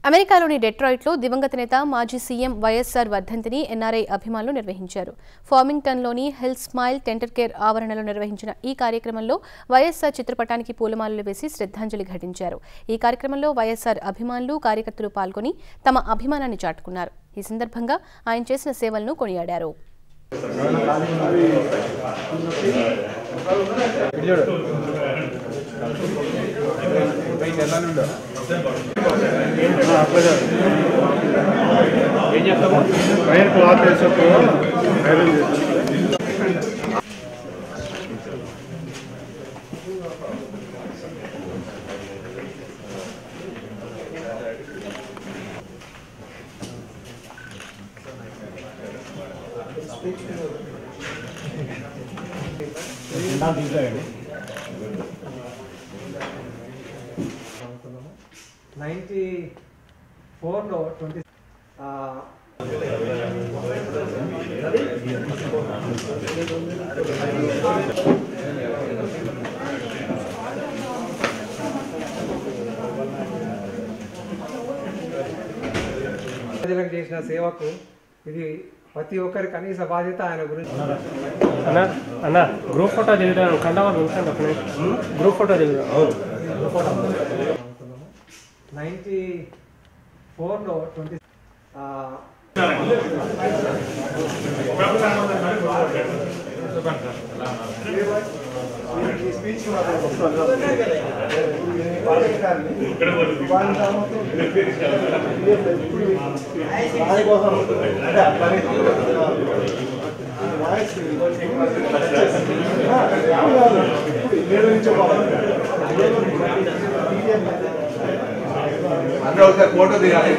అమెరికాలోని డెట్రాయిట్లో దివంగత నేత మాజీ సీఎం వైఎస్ఆర్ వర్ధంతిని ఎన్ఆర్ఐ అభిమానులు నిర్వహించారు ఫార్మింగ్టన్లోని హిల్ స్మైల్ టెంటర్ కేర్ ఆవరణలో నిర్వహించిన ఈ కార్యక్రమంలో వైఎస్ఆర్ చిత్రపటానికి పూలమాలలు వేసి శ్రద్ధాంజలి ఘటించారు ఈ కార్యక్రమంలో వైఎస్ఆర్ అభిమానులు కార్యకర్తలు పాల్గొని తమ అభిమానాన్ని చాటుకున్నారు ఈ సందర్భంగా ఆయన చేసిన సేవలను కొనియాడారు ఏం చేస్తాము వైర్ క్లాత్ వేసేప్పుడు ఐరన్ చేస్తాం నైంటీ ఫోర్లో ట్వంటీ ప్రజలకు చేసిన సేవకు ఇది ప్రతి ఒక్కరి కనీస బాధ్యత ఆయన గురించి అన్న అన్న గ్రూప్ ఫోటో దిగుతాను కండవా ఉంచండి ఒక నిమిషం గ్రూప్ ఫోటో దిగుతాం నైంటీ ఫోర్లో ట్వంటీ అందరూ ఒకసారి ఫోటో దిగాలి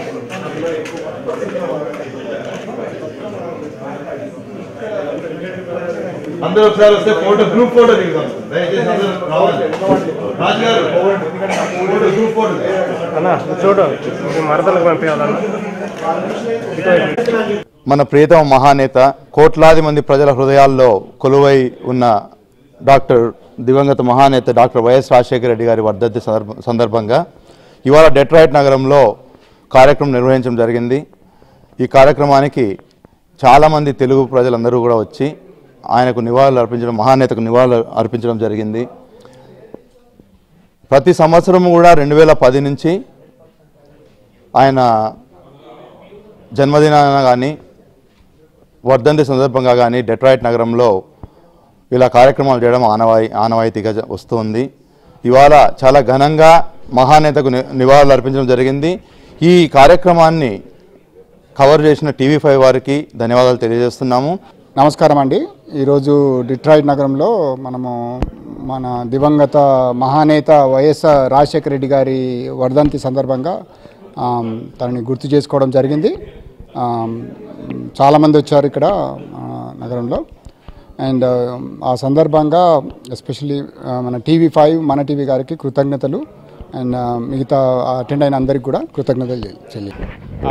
అందరూ ఒకసారి వస్తే ఫోటో గ్రూప్ ఫోటో దిగుతాం దయచేసి అందరూ రావాలి రాజు గారు ఫోటో గ్రూప్ ఫోటో అన్న చూడు ఇది మరదలకు పంపించాలన్న మన ప్రియతమ మహానేత కోట్లాది మంది ప్రజల హృదయాల్లో కొలువై ఉన్న డాక్టర్ దివంగత మహానేత డాక్టర్ వైఎస్ రాజశేఖర రెడ్డి గారి వర్ధంతి సందర్భ సందర్భంగా ఇవాళ డెట్రాయిట్ నగరంలో కార్యక్రమం నిర్వహించడం జరిగింది ఈ కార్యక్రమానికి చాలామంది తెలుగు ప్రజలందరూ కూడా వచ్చి ఆయనకు నివాళులు అర్పించడం మహానేతకు నివాళులు అర్పించడం జరిగింది ప్రతి సంవత్సరం కూడా రెండు వేల పది నుంచి ఆయన జన్మదినాన కానీ వర్ధంతి సందర్భంగా కానీ డెట్రాయిట్ నగరంలో ఇలా కార్యక్రమాలు చేయడం ఆనవాయి ఆనవాయితీగా జ- వస్తుంది ఇవాళ చాలా ఘనంగా మహానేతకు ని- నివాళులు అర్పించడం జరిగింది ఈ కార్యక్రమాన్ని కవర్ చేసిన టీవీ ఫైవ్ వారికి ధన్యవాదాలు తెలియజేస్తున్నాము నమస్కారం అండి ఈరోజు డిట్రాయిట్ నగరంలో మనము మన దివంగత మహానేత వైఎస్ రాజశేఖర రెడ్డి గారి వర్ధంతి సందర్భంగా ఆమ్, తనని గుర్తు చేసుకోవడం జరిగింది ఆమ్, చాలామంది వచ్చారు ఇక్కడ ఆ, నగరంలో అండ్ ఆ సందర్భంగా ఎస్పెషల్లీ మన టీవీ ఫైవ్ మన టీవీ గారికి కృతజ్ఞతలు అండ్ మిగతా అటెండ్ అయిన అందరికి కూడా కృతజ్ఞతలు చెల్లి- చెల్లి ఆ,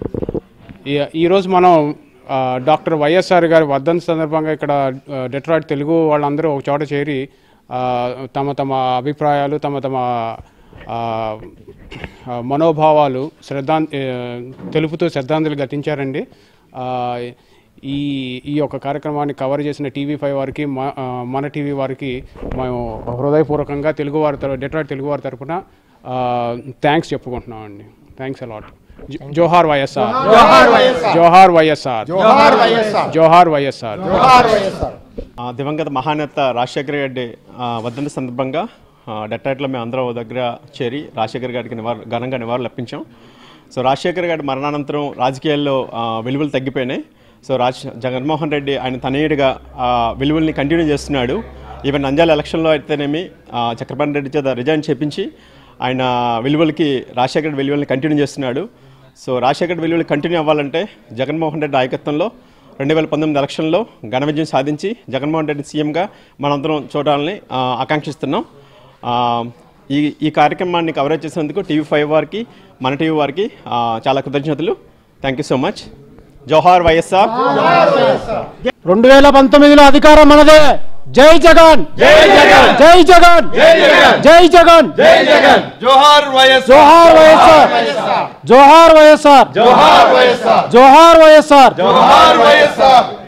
ఈ- ఈరోజు మనం ఆ, డాక్టర్ వైఎస్ఆర్ గారి వర్ధంతి సందర్భంగా ఇక్కడ ఆ, డెట్రాయిట్ తెలుగు వాళ్ళందరూ ఒక చోట చేరి ఆ, తమ తమ అభిప్రాయాలు తమ తమ ఆ, ఆ, మనోభావాలు శ్రద్ధా తెలుపుతూ శ్రద్ధాంజలి ఘటించారండి ఆ, ఈ ఈ యొక్క కార్యక్రమాన్ని కవర్ చేసిన టీవీ ఫైవ్ వారికి మ- ఆ, మన టీవీ వారికి మేము హృదయపూర్వకంగా తెలుగు వారి తరఫు డెట్రాయిట్ తెలుగు వారి తరఫున థ్యాంక్స్ చెప్పుకుంటున్నామండి థ్యాంక్స్ అలాట్ జోహార్ వైఎస్ఆర్ జోహార్ వైఎస్ఆర్ జోహార్ వైఎస్ఆర్ ఆ, దివంగత మహానేత రాజశేఖర రెడ్డి ఆ, వర్ధంతి సందర్భంగా ఆ, డెట్రాయిట్లో మేము అందరం ఓ దగ్గర చేరి రాజశేఖర్ గారికి నివాళ ఘనంగా నివాళులు అర్పించాం సో రాజశేఖర్ గారి మరణానంతరం రాజకీయాల్లో ఆ, విలువలు తగ్గిపోయినాయి సో రాజ్ జగన్మోహన్ రెడ్డి ఆయన తనయుడిగా ఆ విలువల్ని కంటిన్యూ చేస్తున్నాడు ఈవెన్ నంద్యాల ఎలక్షన్లో అయితేనేమి ఆ, చక్రపాణి రెడ్డి చేత రిజైన్ చేపించి ఆయన విలువలకి రాజశేఖర రెడ్డి విలువల్ని కంటిన్యూ చేస్తున్నాడు సో రాజశేఖర రెడ్డి విలువలు కంటిన్యూ అవ్వాలంటే జగన్మోహన్ రెడ్డి నాయకత్వంలో రెండు వేల పంతొమ్మిది ఎలక్షన్లో ఘన విజయం సాధించి జగన్మోహన్ రెడ్డి సీఎంగా మనందరం చూడాలని ఆ, ఆకాంక్షిస్తున్నాం ఆ, ఈ ఈ కార్యక్రమాన్ని కవరేజ్ చేసినందుకు టీవీ ఫైవ్ వారికి మన టీవీ వారికి ఆ, చాలా కృతజ్ఞతలు థ్యాంక్ యూ సో మచ్ జోహార్ వైఎస్ఆర్ రెండు వేల పంతొమ్మిదిలో అధికారం మనదే జై జగన్ జై జగన్ జై జగన్ జై జగన్ జై జగన్ జోహార్ వైఎస్ జోహార్ వైఎస్ఆర్ జోహార్ వైఎస్ఆర్ జోహార్ వైఎస్ఆర్ జోహార్ వైఎస్ఆర్ జోహార్ వైఎస్ఆర్